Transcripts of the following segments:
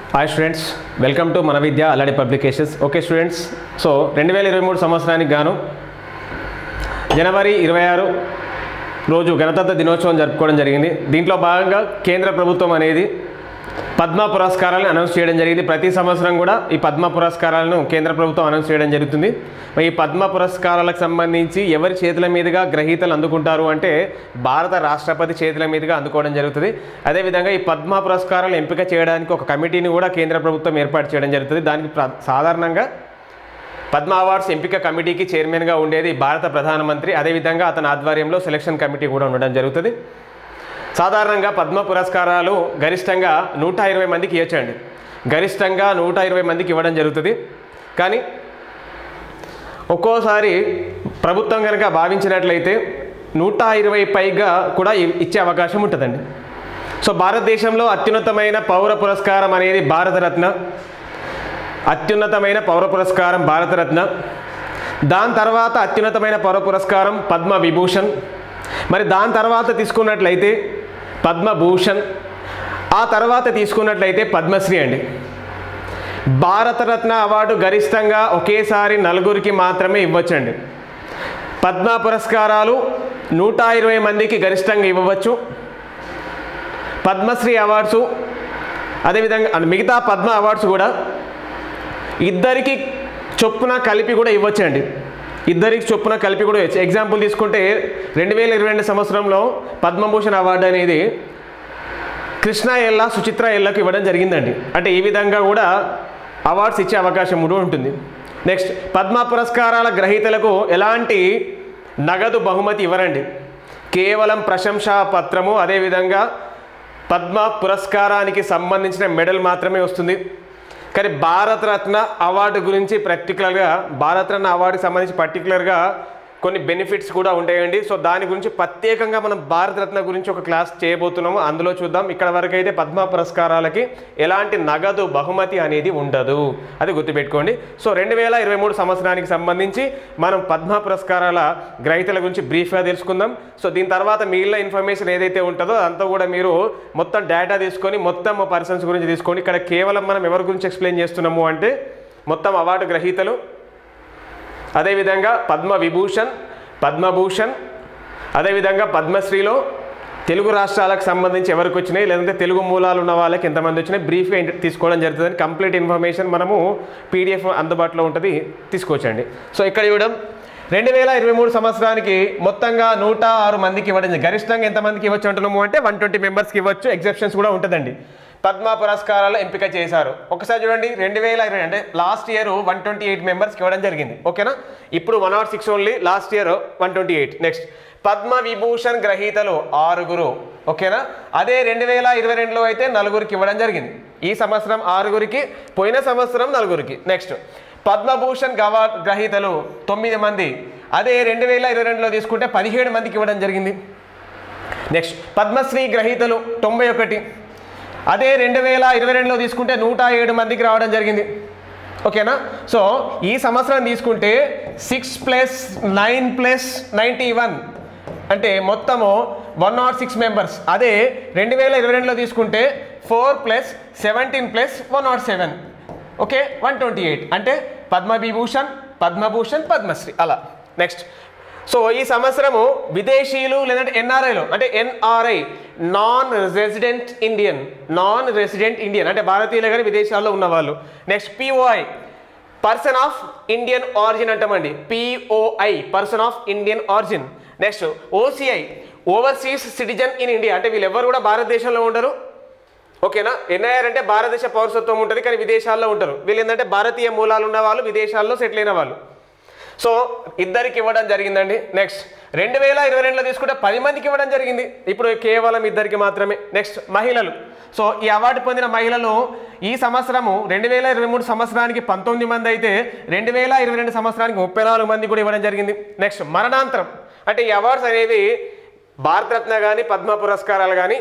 Hi students welcome to మన Vidya Alladi publications okay students so రెండు వేల ఇరవై మూడు సంవత్సరానికి గాను జనవరి ఇరవై ఆరు రోజు గణతంత్ర దినోత్సవం జరుపుకోవడం జరిగింది దీంట్లో భాగంగా కేంద్ర ప్రభుత్వం అనేది పద్మ పురస్కారాలను అనౌన్స్ చేయడం జరిగింది ప్రతి సంవత్సరం కూడా ఈ పద్మ పురస్కారాలను కేంద్ర ప్రభుత్వం అనౌన్స్ చేయడం జరుగుతుంది మరి ఈ పద్మ పురస్కారాలకు సంబంధించి ఎవరి చేతుల మీదుగా గ్రహీతలు అందుకుంటారు అంటే భారత రాష్ట్రపతి చేతుల మీదుగా అందుకోవడం జరుగుతుంది అదేవిధంగా ఈ పద్మ పురస్కారాలు ఎంపిక చేయడానికి ఒక కమిటీని కూడా కేంద్ర ప్రభుత్వం ఏర్పాటు చేయడం జరుగుతుంది దానికి ప్ర- సాధారణంగా పద్మ అవార్డ్స్ ఎంపిక కమిటీకి చైర్మన్గా ఉండేది భారత ప్రధానమంత్రి అదేవిధంగా అతని ఆధ్వర్యంలో సెలక్షన్ కమిటీ కూడా ఉండడం జరుగుతుంది సాధారణంగా పద్మ పురస్కారాలు గరిష్టంగా నూట ఇరవై మందికి ఇవ్వచ్చండి గరిష్టంగా నూట ఇరవై మందికి ఇవ్వడం జరుగుతుంది కానీ ఒక్కోసారి ప్రభుత్వం కనుక భావించినట్లయితే నూట ఇరవై పైగా కూడా ఇ- ఇచ్చే అవకాశం ఉంటుందండి సో భారతదేశంలో అత్యున్నతమైన పౌర పురస్కారం అనేది భారతరత్న అత్యున్నతమైన పౌర పురస్కారం భారతరత్న దాని తర్వాత అత్యున్నతమైన పౌర పురస్కారం పద్మ విభూషణ్ మరి దాని తర్వాత తీసుకున్నట్లయితే పద్మభూషణ్ ఆ తర్వాత తీసుకున్నట్లయితే పద్మశ్రీ అండి భారతరత్న అవార్డు గరిష్టంగా ఒకేసారి నలుగురికి మాత్రమే ఇవ్వచ్చండి పద్మ పురస్కారాలు నూట ఇరవై మందికి గరిష్టంగా ఇవ్వవచ్చు పద్మశ్రీ అవార్డ్సు అదేవిధంగా అన్- మిగతా పద్మ అవార్డ్స్ కూడా ఇద్దరికి చొప్పున కలిపి కూడా ఇవ్వచ్చండి ఇద్దరికి చొప్పున కలిపి కూడా ఇవ్వచ్చు ఎగ్జాంపుల్ తీసుకుంటే రెండు వేల ఇరవై రెండు సంవత్సరంలో పద్మభూషణ్ అవార్డు అనేది కృష్ణ ఎల్లా సుచిత్ర ఎల్లకు ఇవ్వడం జరిగిందండి అంటే ఈ విధంగా కూడా అవార్డ్స్ ఇచ్చే అవకాశం కూడా ఉంటుంది నెక్స్ట్ పద్మ పురస్కారాల గ్రహీతలకు ఎలాంటి నగదు బహుమతి ఇవ్వరండి కేవలం ప్రశంసా పత్రము అదేవిధంగా పద్మ పురస్కారానికి సంబంధించిన మెడల్ మాత్రమే వస్తుంది కానీ భారతరత్న అవార్డు గురించి పర్టికులర్గా భారతరత్న అవార్డుకి సంబంధించి పర్టికులర్గా కొన్ని బెనిఫిట్స్ కూడా ఉంటాయండి సో దాని గురించి ప్రత్యేకంగా మనం భారతరత్న గురించి ఒక క్లాస్ చేయబోతున్నాము అందులో చూద్దాం ఇక్కడ వరకు అయితే పద్మ పురస్కారాలకి ఎలాంటి నగదు బహుమతి అనేది ఉండదు అది గుర్తుపెట్టుకోండి సో రెండు వేల ఇరవై మూడు సంవత్సరానికి సంబంధించి మనం పద్మ పురస్కారాల గ్రహీతల గురించి బ్రీఫ్గా తెలుసుకుందాం సో దీని తర్వాత మిగిలిన ఇన్ఫర్మేషన్ ఏదైతే ఉంటుందో అదంతా కూడా మీరు మొత్తం డేటా తీసుకొని మొత్తం పర్సన్స్ గురించి తీసుకోండి ఇక్కడ కేవలం మనం ఎవరి గురించి ఎక్స్ప్లెయిన్ చేస్తున్నాము అంటే మొత్తం అవార్డు గ్రహీతలు అదేవిధంగా పద్మ విభూషణ్ పద్మభూషణ్ అదేవిధంగా పద్మశ్రీలో తెలుగు రాష్ట్రాలకు సంబంధించి ఎవరికి వచ్చినాయి లేదంటే తెలుగు మూలాలు ఉన్న వాళ్ళకి ఎంతమంది వచ్చినాయి బ్రీఫ్గా ఇంట- తీసుకోవడం జరుగుతుంది కంప్లీట్ ఇన్ఫర్మేషన్ మనము పీడిఎఫ్ అందుబాటులో ఉంటుంది తీసుకోవచ్చండి సో ఇక్కడ ఇవ్వడం రెండు వేల ఇరవై మూడు సంవత్సరానికి మొత్తంగా నూట ఆరు మందికి ఇవ్వడం జరిగింది. గరిష్టంగా ఎంతమందికి ఇవ్వచ్చు అంటున్నాము అంటే వన్ ట్వంటీ మెంబర్స్కి ఇవ్వచ్చు ఎగ్జెప్షన్స్ కూడా ఉంటుందండి పద్మ పురస్కారాలు ఎంపిక చేశారు ఒకసారి చూడండి రెండు వేల ఇరవై అంటే last year one twenty eight మెంబర్స్కి ఇవ్వడం జరిగింది ఓకేనా ఇప్పుడు one not six only last year one twenty eight next Padma Vibhushan గ్రహీతలు ఆరుగురు ఓకేనా అదే రెండు వేల ఇరవై రెండులో అయితే నలుగురికి ఇవ్వడం జరిగింది ఈ సంవత్సరం ఆరుగురికి పోయిన సంవత్సరం నలుగురికి నెక్స్ట్ పద్మభూషణ్ గవా గ్రహీతలు తొమ్మిది మంది అదే రెండు వేల ఇరవై రెండులో తీసుకుంటే పదిహేడు మందికి ఇవ్వడం జరిగింది నెక్స్ట్ పద్మశ్రీ గ్రహీతలు తొంభై ఒకటి అదే రెండు వేల ఇరవై రెండులో తీసుకుంటే నూట ఏడు మందికి రావడం జరిగింది ఓకేనా సో ఈ సంవత్సరం తీసుకుంటే six plus nine plus ninety one అంటే మొత్తము వన్ నాట్ సిక్స్ మెంబర్స్ అదే రెండు వేల ఇరవై రెండులో తీసుకుంటే four plus seventeen plus one not seven okay one twenty eight అంటే పద్మవిభూషణ్ పద్మభూషణ్ పద్మశ్రీ అలా నెక్స్ట్ సో ఈ సంవత్సరము విదేశీయులు లేదంటే ఎన్ఆర్ఐలు అంటే NRI non resident Indian non resident Indian అంటే భారతీయులే కానీ విదేశాల్లో ఉన్నవాళ్ళు next POI person of Indian origin అంటామండి POI person of Indian origin next OCI overseas citizen in India అంటే వీళ్ళు ఎవరు కూడా భారతదేశంలో ఉండరు ఓకేనా ఎన్ఐఆర్ అంటే భారతదేశ పౌరసత్వం ఉంటుంది కానీ విదేశాల్లో ఉంటారు వీళ్ళు ఏంటంటే భారతీయ మూలాలు ఉన్న వాళ్ళు విదేశాల్లో సెటిల్ అయిన వాళ్ళు సో ఇద్దరికి ఇవ్వడం జరిగిందండి నెక్స్ట్ రెండు వేల ఇరవై రెండులో తీసుకుంటే పది మందికి ఇవ్వడం జరిగింది ఇప్పుడు కేవలం ఇద్దరికి మాత్రమే నెక్స్ట్ మహిళలు సో ఈ అవార్డు పొందిన మహిళలు ఈ సంవత్సరము రెండు వేల ఇరవై మూడు సంవత్సరానికి పంతొమ్మిది మంది అయితే రెండు వేల ఇరవై రెండు సంవత్సరానికి ముప్పై నాలుగు మంది కూడా ఇవ్వడం జరిగింది నెక్స్ట్ మరణాంతరం అంటే ఈ అవార్డ్స్ అనేవి భారతరత్న కానీ పద్మ పురస్కారాలు కానీ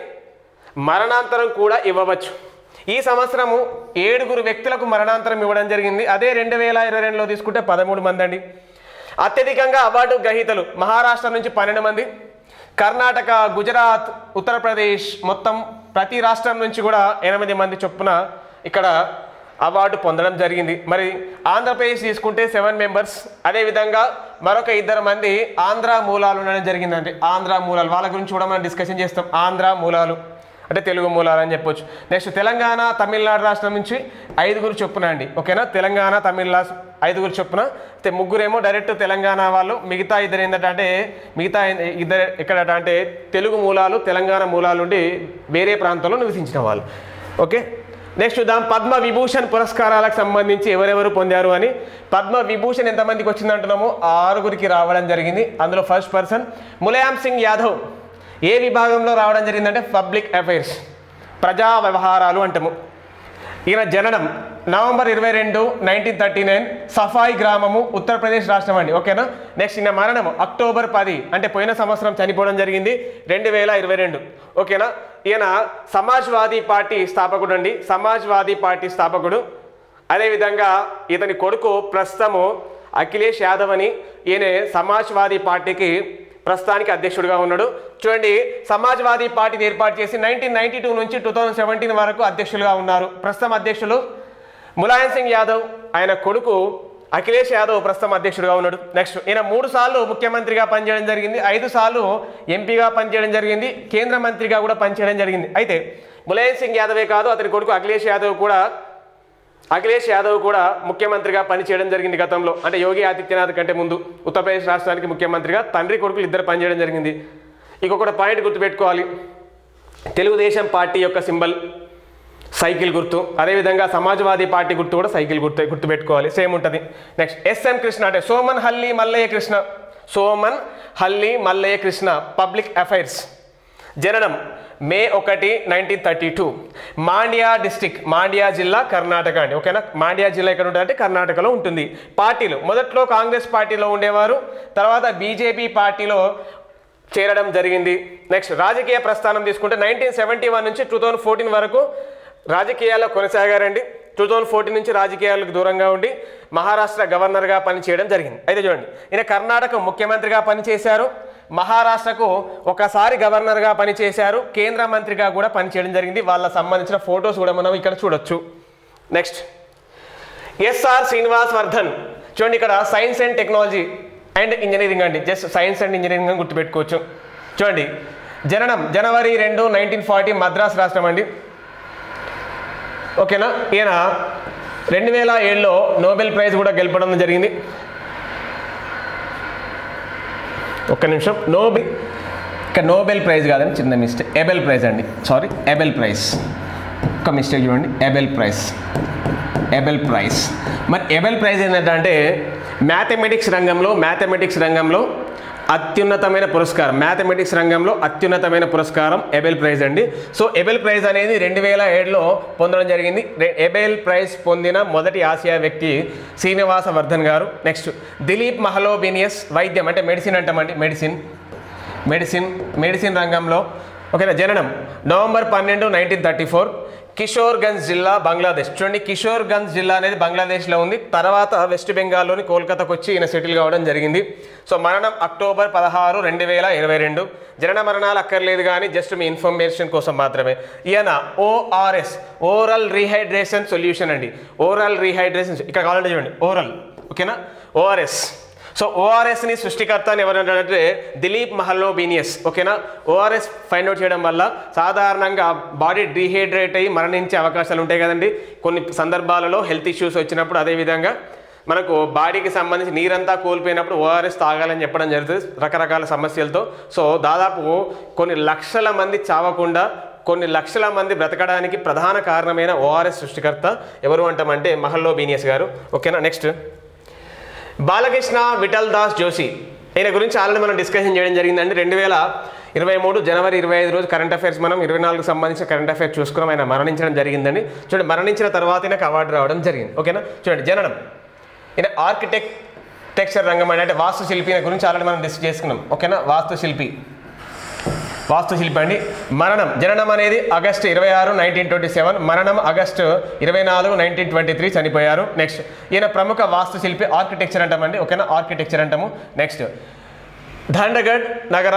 మరణాంతరం కూడా ఇవ్వవచ్చు ఈ సంవత్సరము ఏడుగురు వ్యక్తులకు మరణాంతరం ఇవ్వడం జరిగింది అదే రెండు వేల ఇరవై రెండులో తీసుకుంటే పదమూడు మంది అండి అత్యధికంగా అవార్డు గ్రహీతలు మహారాష్ట్ర నుంచి పన్నెండు మంది కర్ణాటక గుజరాత్ ఉత్తరప్రదేశ్ మొత్తం ప్రతి రాష్ట్రం నుంచి కూడా ఎనిమిది మంది చొప్పున ఇక్కడ అవార్డు పొందడం జరిగింది మరి ఆంధ్రప్రదేశ్ తీసుకుంటే సెవెన్ మెంబర్స్ అదేవిధంగా మరొక ఇద్దరు మంది ఆంధ్ర మూలాలు ఉండడం జరిగిందండి ఆంధ్ర మూలాలు వాళ్ళ గురించి కూడా మనం డిస్కషన్ చేస్తాం ఆంధ్ర మూలాలు అంటే తెలుగు మూలాలు అని చెప్పొచ్చు నెక్స్ట్ తెలంగాణ తమిళనాడు రాష్ట్రం నుంచి ఐదుగురు చొప్పున అండి ఓకేనా తెలంగాణ తమిళనాడు ఐదుగురు చొప్పున అయితే ముగ్గురేమో డైరెక్ట్ తెలంగాణ వాళ్ళు మిగతా ఇద్దరు ఏంటంటే మిగతా ఇద్దరు ఎక్కడ అంటే తెలుగు మూలాలు తెలంగాణ మూలాలు నుండి వేరే ప్రాంతంలో నివసించిన వాళ్ళు ఓకే నెక్స్ట్ చూద్దాం పద్మ విభూషణ్ పురస్కారాలకు సంబంధించి ఎవరెవరు పొందారు అని పద్మ విభూషణ్ ఎంతమందికి వచ్చిందంటున్నామో ఆరుగురికి రావడం జరిగింది అందులో ఫస్ట్ పర్సన్ ములాయం సింగ్ యాదవ్ ఏ విభాగంలో రావడం జరిగిందంటే పబ్లిక్ అఫైర్స్ ప్రజా వ్యవహారాలు అంటాము ఈయన జననం నవంబర్ ఇరవై రెండు నైన్టీన్ థర్టీ నైన్ సఫాయి గ్రామము ఉత్తరప్రదేశ్ రాష్ట్రం అండి ఓకేనా నెక్స్ట్ ఈయన మరణం అక్టోబర్ పది అంటే పోయిన సంవత్సరం చనిపోవడం జరిగింది రెండు వేల ఇరవై రెండు ఓకేనా ఈయన సమాజ్వాదీ పార్టీ స్థాపకుడు అండి సమాజ్వాదీ పార్టీ స్థాపకుడు అదేవిధంగా ఇతని కొడుకు ప్రస్తుతము అఖిలేష్ యాదవ్ అని ఈయన సమాజ్వాదీ పార్టీకి ప్రస్తుతానికి అధ్యక్షుడిగా ఉన్నాడు చూడండి సమాజ్వాదీ పార్టీని ఏర్పాటు చేసి నైన్టీన్ నైన్టీ టూ నుంచి టూ థౌజండ్ సెవెంటీన్ వరకు అధ్యక్షులుగా ఉన్నారు ప్రస్తుతం అధ్యక్షులు ములాయం సింగ్ యాదవ్ ఆయన కొడుకు అఖిలేష్ యాదవ్ ప్రస్తుతం అధ్యక్షుడిగా ఉన్నాడు నెక్స్ట్ ఈయన మూడు సార్లు ముఖ్యమంత్రిగా పనిచేయడం జరిగింది ఐదు సార్లు ఎంపీగా పనిచేయడం జరిగింది కేంద్ర మంత్రిగా కూడా పనిచేయడం జరిగింది అయితే ములాయం సింగ్ యాదవే కాదు అతని కొడుకు అఖిలేష్ యాదవ్ కూడా అఖిలేష్ యాదవ్ కూడా ముఖ్యమంత్రిగా పనిచేయడం జరిగింది గతంలో అంటే యోగి ఆదిత్యనాథ్ కంటే ముందు ఉత్తరప్రదేశ్ రాష్ట్రానికి ముఖ్యమంత్రిగా తండ్రి కొడుకులు ఇద్దరు పనిచేయడం జరిగింది ఇంకొకటి పాయింట్ గుర్తుపెట్టుకోవాలి తెలుగుదేశం పార్టీ యొక్క సింబల్ సైకిల్ గుర్తు అదేవిధంగా సమాజ్వాదీ పార్టీ గుర్తు కూడా సైకిల్ గుర్తు గుర్తుపెట్టుకోవాలి సేమ్ ఉంటుంది నెక్స్ట్ ఎస్ఎం కృష్ణ అంటే సోమన్ హల్లి మల్లయ్య కృష్ణ సోమన్ హల్లి మల్లయ్య కృష్ణ పబ్లిక్ అఫైర్స్ జననం మే ఒకటి nineteen thirty two Mandya district Mandya జిల్లా కర్ణాటక అండి ఓకేనా మాండ్యా జిల్లా ఎక్కడ ఉంటుంది అంటే కర్ణాటకలో ఉంటుంది పార్టీలు మొదట్లో కాంగ్రెస్ పార్టీలో ఉండేవారు తర్వాత బీజేపీ పార్టీలో చేరడం జరిగింది నెక్స్ట్ రాజకీయ ప్రస్థానం తీసుకుంటే నైన్టీన్ సెవెంటీ వన్ నుంచి టూ థౌజండ్ ఫోర్టీన్ వరకు రాజకీయాల్లో కొనసాగారండి టూ థౌజండ్ ఫోర్టీన్ నుంచి రాజకీయాలకు దూరంగా ఉండి మహారాష్ట్ర గవర్నర్గా పనిచేయడం జరిగింది అయితే చూడండి ఈయన కర్ణాటక ముఖ్యమంత్రిగా పనిచేశారు మహారాష్ట్రకు ఒకసారి గవర్నర్గా పనిచేశారు కేంద్ర మంత్రిగా కూడా పనిచేయడం జరిగింది వాళ్ళ సంబంధించిన ఫొటోస్ కూడా మనం ఇక్కడ చూడొచ్చు నెక్స్ట్ ఎస్ఆర్ శ్రీనివాస్ వర్ధన్ చూడండి ఇక్కడ science and technology and engineering అండి జస్ట్ సైన్స్ అండ్ ఇంజనీరింగ్ అని గుర్తుపెట్టుకోవచ్చు చూడండి జననం జనవరి రెండు నైన్టీన్ ఫార్టీ మద్రాస్ రాష్ట్రం అండి ఓకేనా ఈయన రెండు వేల ఏడులో నోబెల్ ప్రైజ్ కూడా గెలపడం జరిగింది ఒక్క నిమిషం నోబెల్ ఇక్కడ నోబెల్ ప్రైజ్ కాదండి చిన్న మిస్టేక్ ఎబెల్ ప్రైజ్ అండి సారీ ఎబెల్ ప్రైజ్ ఒక్క మిస్టేక్ చూడండి ఎబెల్ ప్రైజ్ ఎబెల్ ప్రైజ్ మరి ఎబెల్ ప్రైజ్ ఏంటంటే మ్యాథమెటిక్స్ రంగంలో మ్యాథమెటిక్స్ రంగంలో అత్యున్నతమైన పురస్కారం మ్యాథమెటిక్స్ రంగంలో అత్యున్నతమైన పురస్కారం ఎబెల్ ప్రైజ్ అండి సో ఎబెల్ ప్రైజ్ అనేది రెండు వేల ఏడులో పొందడం జరిగింది రె- ఎబెల్ ప్రైజ్ పొందిన మొదటి ఆసియా వ్యక్తి శ్రీనివాస వర్ధన్ గారు నెక్స్ట్ దిలీప్ మహలోబినియస్ వైద్యం అంటే మెడిసిన్ అంటామండి మెడిసిన్ మెడిసిన్ మెడిసిన్ రంగంలో ఓకేనా జననం నవంబర్ పన్నెండు నైన్టీన్ థర్టీ ఫోర్ కిషోర్గంజ్ జిల్లా బంగ్లాదేశ్ చూడండి కిషోర్గంజ్ జిల్లా అనేది బంగ్లాదేశ్లో ఉంది తర్వాత వెస్ట్ బెంగాల్లోని కోల్కతాకు వచ్చి ఈయన సెటిల్ కావడం జరిగింది సో మరణం అక్టోబర్ పదహారు రెండు వేల ఇరవై రెండు జనన మరణాలు అక్కర్లేదు కానీ జస్ట్ మీ ఇన్ఫర్మేషన్ కోసం మాత్రమే ఈయన ఓఆర్ఎస్ ఓరల్ రీహైడ్రేషన్ సొల్యూషన్ అండి ఓరల్ రీహైడ్రేషన్ ఇక్కడ కావాలంటే చూడండి ఓరల్ ఓకేనా ఓఆర్ఎస్ సో ఓఆర్ఎస్ని సృష్టికర్త అని ఎవరంటే దిలీప్ మహల్లోబీనియస్ ఓకేనా ఓఆర్ఎస్ ఫైండ్ అవుట్ చేయడం వల్ల సాధారణంగా బాడీ డీహైడ్రేట్ అయ్యి మరణించే అవకాశాలు ఉంటాయి కదండి కొన్ని సందర్భాలలో హెల్త్ ఇష్యూస్ వచ్చినప్పుడు అదేవిధంగా మనకు బాడీకి సంబంధించి నీరంతా కోల్పోయినప్పుడు ఓఆర్ఎస్ తాగాలని చెప్పడం జరుగుతుంది రకరకాల సమస్యలతో సో దాదాపు కొన్ని లక్షల మంది చావకుండా కొన్ని లక్షల మంది బ్రతకడానికి ప్రధాన కారణమైన ఓఆర్ఎస్ సృష్టికర్త ఎవరు అంటామంటే మహల్లోబీనియస్ గారు ఓకేనా నెక్స్ట్ బాలకృష్ణ విఠల్ దాస్ జోషి ఈయన గురించి ఆల్రెడీ మనం డిస్కషన్ చేయడం జరిగిందండి రెండు వేల ఇరవై మూడు జనవరి ఇరవై ఐదు రోజు కరెంట్ అఫైర్స్ మనం ఇరవై నాలుగు సంబంధించిన కరెంట్ అఫైర్స్ చూసుకున్నాం ఆయన మరణించడం జరిగిందండి చూడండి మరణించిన తర్వాత ఈయనకు అవార్డు రావడం జరిగింది ఓకేనా చూడండి జననం ఈయన ఆర్కిటెక్ట్ టెక్స్చర్ రంగం అని అంటే వాస్తు శిల్పి ఈయన గురించి ఆల్రెడీ మనం డిస్కస్ చేసుకున్నాం ఓకేనా వాస్తు శిల్పి వాస్తుశిల్పి అండి మరణం జననం అనేది ఆగస్టు ఇరవై ఆరు నైన్టీన్ ట్వంటీ సెవెన్ మరణం ఆగస్టు ఇరవై నాలుగు నైన్టీన్ ట్వంటీ త్రీ చనిపోయారు నెక్స్ట్ ఈయన ప్రముఖ వాస్తుశిల్పి ఆర్కిటెక్చర్ అంటామండి ఓకేనా ఆర్కిటెక్చర్ అంటాము నెక్స్ట్ దండగఢ్ నగర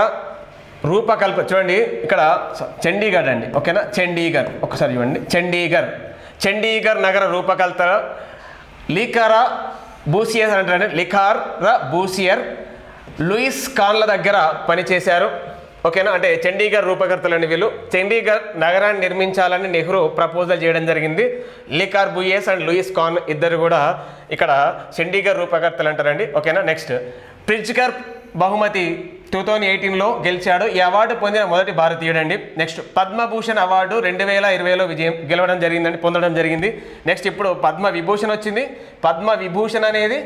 రూపకల్ప చూడండి ఇక్కడ చండీగఢ్ అండి ఓకేనా చండీగఢ్ ఒకసారి చూడండి చండీగఢ్ చండీగఢ్ నగర రూపకల్పన లికారా బూసియర్ అంటారండి లిఖార్ ర బూసియర్ లూయిస్ కాన్ల దగ్గర పనిచేశారు ఓకేనా అంటే చండీగఢ్ రూపకర్తలండి వీళ్ళు చండీగఢ్ నగరాన్ని నిర్మించాలని నెహ్రూ ప్రపోజల్ చేయడం జరిగింది లికార్ బుయేస్ అండ్ లూయిస్ కాన్ ఇద్దరు కూడా ఇక్కడ చండీగఢ్ రూపకర్తలు అంటారండి ఓకేనా నెక్స్ట్ ప్రిజ్కర్ బహుమతి టూ థౌజండ్ ఎయిటీన్లో గెలిచాడు ఈ అవార్డు పొందిన మొదటి భారతీయుడు అండి నెక్స్ట్ పద్మభూషణ్ అవార్డు రెండు వేల ఇరవైలో విజయం గెలవడం జరిగిందండి పొందడం జరిగింది నెక్స్ట్ ఇప్పుడు పద్మ విభూషణ్ వచ్చింది పద్మ విభూషణ్ అనేది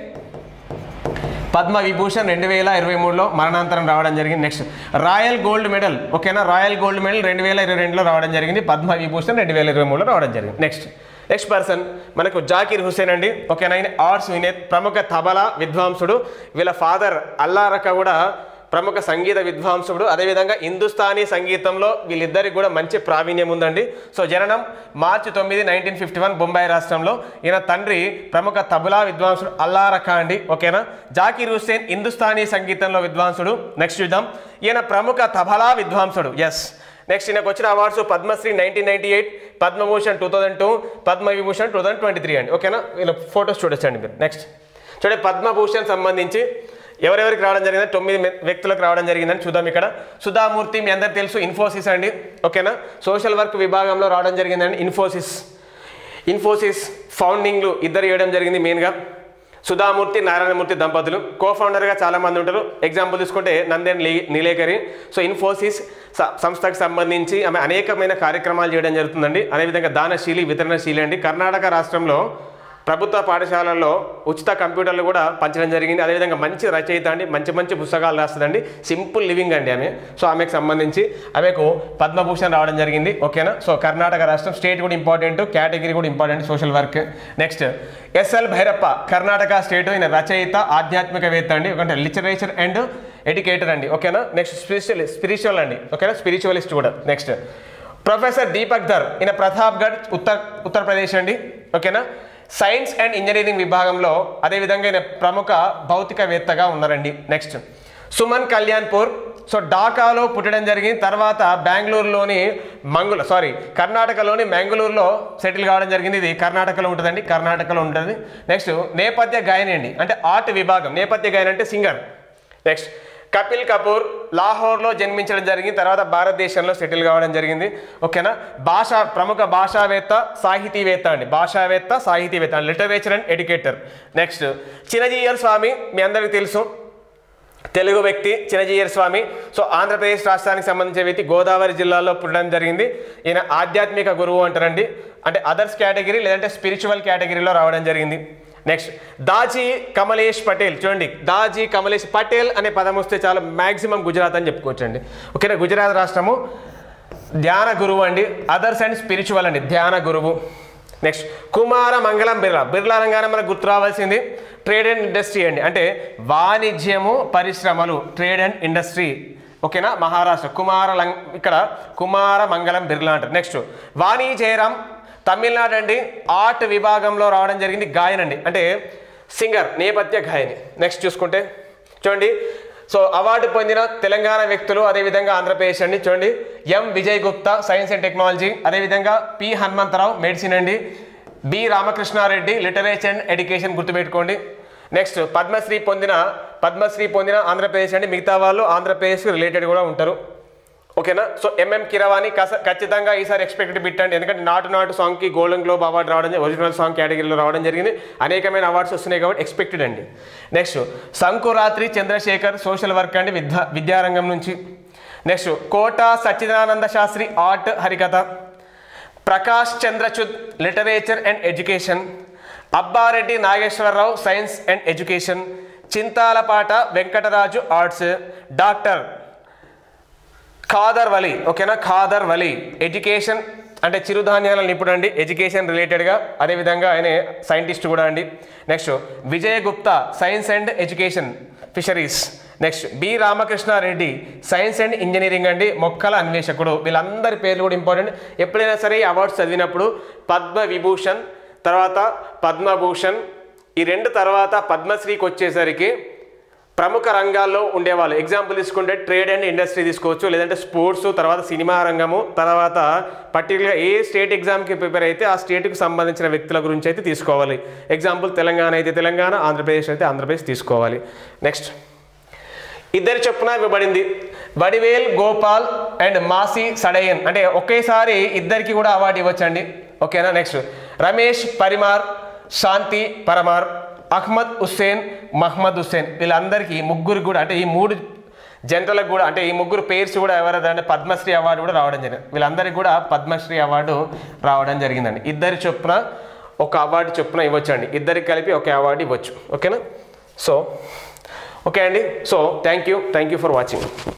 పద్మ విభూషణ్ రెండు వేల ఇరవై మూడులో మరణాంతరం రావడం జరిగింది నెక్స్ట్ రాయల్ గోల్డ్ మెడల్ ఓకేనా రాయల్ గోల్డ్ మెడల్ రెండు వేల ఇరవై రెండులో రావడం జరిగింది పద్మ విభూషణ్ రెండు వేల ఇరవై మూడులో రావడం జరిగింది నెక్స్ట్ నెక్స్ట్ పర్సన్ మనకు జాకీర్ హుసేన్ అండి ఓకేనా ఆయన ఆర్ట్స్ వినేత్ ప్రముఖ తబలా విద్వాంసుడు వీళ్ళ ఫాదర్ అల్లారక కూడా ప్రముఖ సంగీత విద్వాంసుడు అదేవిధంగా హిందుస్థానీ సంగీతంలో వీళ్ళిద్దరికి కూడా మంచి ప్రావీణ్యం ఉందండి సో జననం మార్చి తొమ్మిది నైన్టీన్ ఫిఫ్టీ వన్ బొంబాయి రాష్ట్రంలో ఈయన తండ్రి ప్రముఖ తబలా విద్వాంసుడు అల్లా రఖా అండి ఓకేనా జాకీర్ హుస్సేన్ హిందుస్థానీ సంగీతంలో విద్వాంసుడు నెక్స్ట్ చూద్దాం ఈయన ప్రముఖ తబలా విద్వాంసుడు ఎస్ నెక్స్ట్ ఈయనకు వచ్చిన awards Padma Shri nineteen ninety eight Padma Bhushan two thousand two Padma Vibhushan two thousand twenty three అండి ఓకేనా వీళ్ళ ఫొటోస్ చూడొచ్చండి మీరు నెక్స్ట్ చూడండి పద్మభూషణ్ సంబంధించి ఎవరెవరికి రావడం జరిగింది తొమ్మిది మె- వ్యక్తులకు రావడం జరిగిందని చూద్దాం ఇక్కడ సుధామూర్తి మీ అందరికి తెలుసు ఇన్ఫోసిస్ అండి ఓకేనా సోషల్ వర్క్ విభాగంలో రావడం జరిగిందండి ఇన్ఫోసిస్ ఇన్ఫోసిస్ ఫౌండింగ్లు ఇద్దరు ఇవ్వడం జరిగింది మెయిన్గా సుధామూర్తి నారాయణమూర్తి దంపతులు కో ఫౌండర్గా చాలామంది ఉంటారు ఎగ్జాంపుల్ తీసుకుంటే నందేన్ లీ నీలేకరి సో ఇన్ఫోసిస్ స- సంస్థకు సంబంధించి ఆమె అనేకమైన కార్యక్రమాలు చేయడం జరుగుతుందండి అదేవిధంగా దానశీలి వితరణశీలి అండి కర్ణాటక రాష్ట్రంలో ప్రభుత్వ పాఠశాలల్లో ఉచిత కంప్యూటర్లు కూడా పంచడం జరిగింది అదేవిధంగా మంచి రచయిత అండి మంచి మంచి పుస్తకాలు రాస్తుందండి సింపుల్ లివింగ్ అండి ఆమె సో ఆమెకు సంబంధించి ఆమెకు పద్మభూషణ్ రావడం జరిగింది ఓకేనా సో కర్ణాటక రాష్ట్రం స్టేట్ కూడా ఇంపార్టెంట్ కేటగిరీ కూడా important social work next S L Bhyrappa Karnataka state ఈయన రచయిత ఆధ్యాత్మికవేత్త అండి ఒక లిటరేచర్ అండ్ ఎడ్యుకేటర్ అండి ఓకేనా నెక్స్ట్ స్పిరిచువల్ స్పిరిచువల్ అండి ఓకేనా స్పిరిచువలిస్ట్ కూడా నెక్స్ట్ ప్రొఫెసర్ దీపక్ ధర్ ఈయన ప్రతాప్గఢ్ ఉత్తర్ ఉత్తరప్రదేశ్ అండి ఓకేనా సైన్స్ అండ్ ఇంజనీరింగ్ విభాగంలో అదేవిధంగా ఈయన ప్రముఖ భౌతికవేత్తగా ఉన్నారండి నెక్స్ట్ సుమన్ కళ్యాణ్పూర్ సో ఢాకాలో పుట్టడం జరిగింది తర్వాత బెంగళూరులోని మంగుళ సారీ కర్ణాటకలోని మంగళూరులో సెటిల్ కావడం జరిగింది ఇది కర్ణాటకలో ఉంటుందండి కర్ణాటకలో ఉంటుంది నెక్స్ట్ నేపథ్య గాయని అండి అంటే ఆర్ట్ విభాగం నేపథ్య గాయని అంటే సింగర్ నెక్స్ట్ కపిల్ కపూర్ లాహోర్లో జన్మించడం జరిగింది తర్వాత భారతదేశంలో సెటిల్ కావడం జరిగింది ఓకేనా భాష ప్రముఖ భాషావేత్త సాహితీవేత్త అండి భాషావేత్త సాహితీవేత్త literature and educator next Chinna Jeeyar Swami మీ అందరికీ తెలుసు తెలుగు వ్యక్తి చిన్నజీయర్ స్వామి సో ఆంధ్రప్రదేశ్ రాష్ట్రానికి సంబంధించిన వ్యక్తి గోదావరి జిల్లాలో పుట్టడం జరిగింది ఈయన ఆధ్యాత్మిక గురువు అంటారండి అంటే అదర్స్ కేటగిరీ లేదంటే స్పిరిచువల్ కేటగిరీలో రావడం జరిగింది నెక్స్ట్ దాజీ కమలేష్ పటేల్ చూడండి దాజీ కమలేష్ పటేల్ అనే పదం వస్తే చాలా మ్యాక్సిమం గుజరాత్ అని చెప్పుకోవచ్చండి ఓకేనా గుజరాత్ రాష్ట్రము ధ్యాన గురువు అండి అదర్స్ అండ్ స్పిరిచువల్ అండి ధ్యాన గురువు నెక్స్ట్ కుమార మంగళం బిర్లా బిర్లా అనగానే మనకు గుర్తు రావాల్సింది ట్రేడ్ అండ్ ఇండస్ట్రీ అండి అంటే వాణిజ్యము పరిశ్రమలు ట్రేడ్ అండ్ ఇండస్ట్రీ ఓకేనా మహారాష్ట్ర కుమార లం- ఇక్కడ కుమార మంగళం బిర్లా అంటారు నెక్స్ట్ వాణి జయరాం తమిళనాడు అండి ఆర్ట్ విభాగంలో రావడం జరిగింది గాయన్ అండి అంటే సింగర్ నేపథ్య గాయని నెక్స్ట్ చూసుకుంటే చూడండి సో అవార్డు పొందిన తెలంగాణ వ్యక్తులు అదేవిధంగా ఆంధ్రప్రదేశ్ అండి చూడండి M Vijay Gupta science and technology అదేవిధంగా పి హనుమంతరావు మెడిసిన్ అండి B Ramakrishna Reddy literature and education గుర్తుపెట్టుకోండి నెక్స్ట్ పద్మశ్రీ పొందిన పద్మశ్రీ పొందిన ఆంధ్రప్రదేశ్ అండి మిగతా వాళ్ళు ఆంధ్రప్రదేశ్ రిలేటెడ్ కూడా ఉంటారు ఓకేనా సో ఎంఎం కిరవాణి కస ఖచ్చితంగా ఈసారి ఎక్స్పెక్టెడ్ బిట్ అండి ఎందుకంటే నాటు నాటు సాంగ్కి గోల్డెన్ గ్లోబ్ అవార్డు రావడం జరిగింది ఒరిజినల్ సాంగ్ కేటగిరీలో రావడం జరిగింది అనేకమైన అవార్డ్స్ వస్తున్నాయి కాబట్టి ఎక్స్పెక్టెడ్ అండి next Sankurathri Chandrasekhar social work అండి విద్యా విద్యారంగం నుంచి next Kota Sachidananda Sastry art Harikatha Prakash Chandrachud literature and education Abbareddy Nageswara Rao science and education Chintalapati Venkataraju arts doctor Khader Vali ఓకేనా ఖాదర్ వలి ఎడ్యుకేషన్ అంటే చిరుధాన్యాల నిపుణుడు అండి ఎడ్యుకేషన్ రిలేటెడ్గా అదేవిధంగా ఆయన సైంటిస్ట్ కూడా అండి next Vijaya Gupta science and education fisheries next B Ramakrishna Reddy science and engineering అండి మొక్కల అన్వేషకుడు వీళ్ళందరి పేర్లు కూడా ఇంపార్టెంట్ ఎప్పుడైనా సరే ఈ అవార్డ్స్ చదివినప్పుడు పద్మ విభూషణ్ తర్వాత పద్మభూషణ్ ఈ రెండు తర్వాత పద్మశ్రీకి వచ్చేసరికి ప్రముఖ రంగాల్లో ఉండేవాళ్ళు ఎగ్జాంపుల్ తీసుకుంటే ట్రేడ్ అండ్ ఇండస్ట్రీ తీసుకోవచ్చు లేదంటే స్పోర్ట్స్ తర్వాత సినిమా రంగము తర్వాత పర్టికులర్ ఏ స్టేట్ ఎగ్జామ్కి ప్రిపేర్ అయితే ఆ స్టేట్కి సంబంధించిన వ్యక్తుల గురించి అయితే తీసుకోవాలి ఎగ్జాంపుల్ తెలంగాణ అయితే తెలంగాణ ఆంధ్రప్రదేశ్ అయితే ఆంధ్రప్రదేశ్ తీసుకోవాలి నెక్స్ట్ ఇద్దరు చొప్పున ఇవ్వబడింది వడివేల్ గోపాల్ అండ్ మాసి సడయన్ అంటే ఒకేసారి ఇద్దరికి కూడా అవార్డు ఇవ్వచ్చండి ఓకేనా నెక్స్ట్ రమేష్ పరిమార్ శాంతి పరమార్ అహ్మద్ హుస్సేన్ మహ్మద్ హుస్సేన్ వీళ్ళందరికీ ముగ్గురు కూడా అంటే ఈ మూడు జంటలకు కూడా అంటే ఈ ముగ్గురు పేర్స్ కూడా ఎవరంటే పద్మశ్రీ అవార్డు కూడా రావడం జరిగింది వీళ్ళందరికీ కూడా పద్మశ్రీ అవార్డు రావడం జరిగిందండి ఇద్దరి చొప్పున ఒక అవార్డు చొప్పున ఇవ్వచ్చండి ఇద్దరికి కలిపి ఒక అవార్డు ఇవ్వచ్చు ఓకేనా సో ఓకే అండి so thank you thank you for watching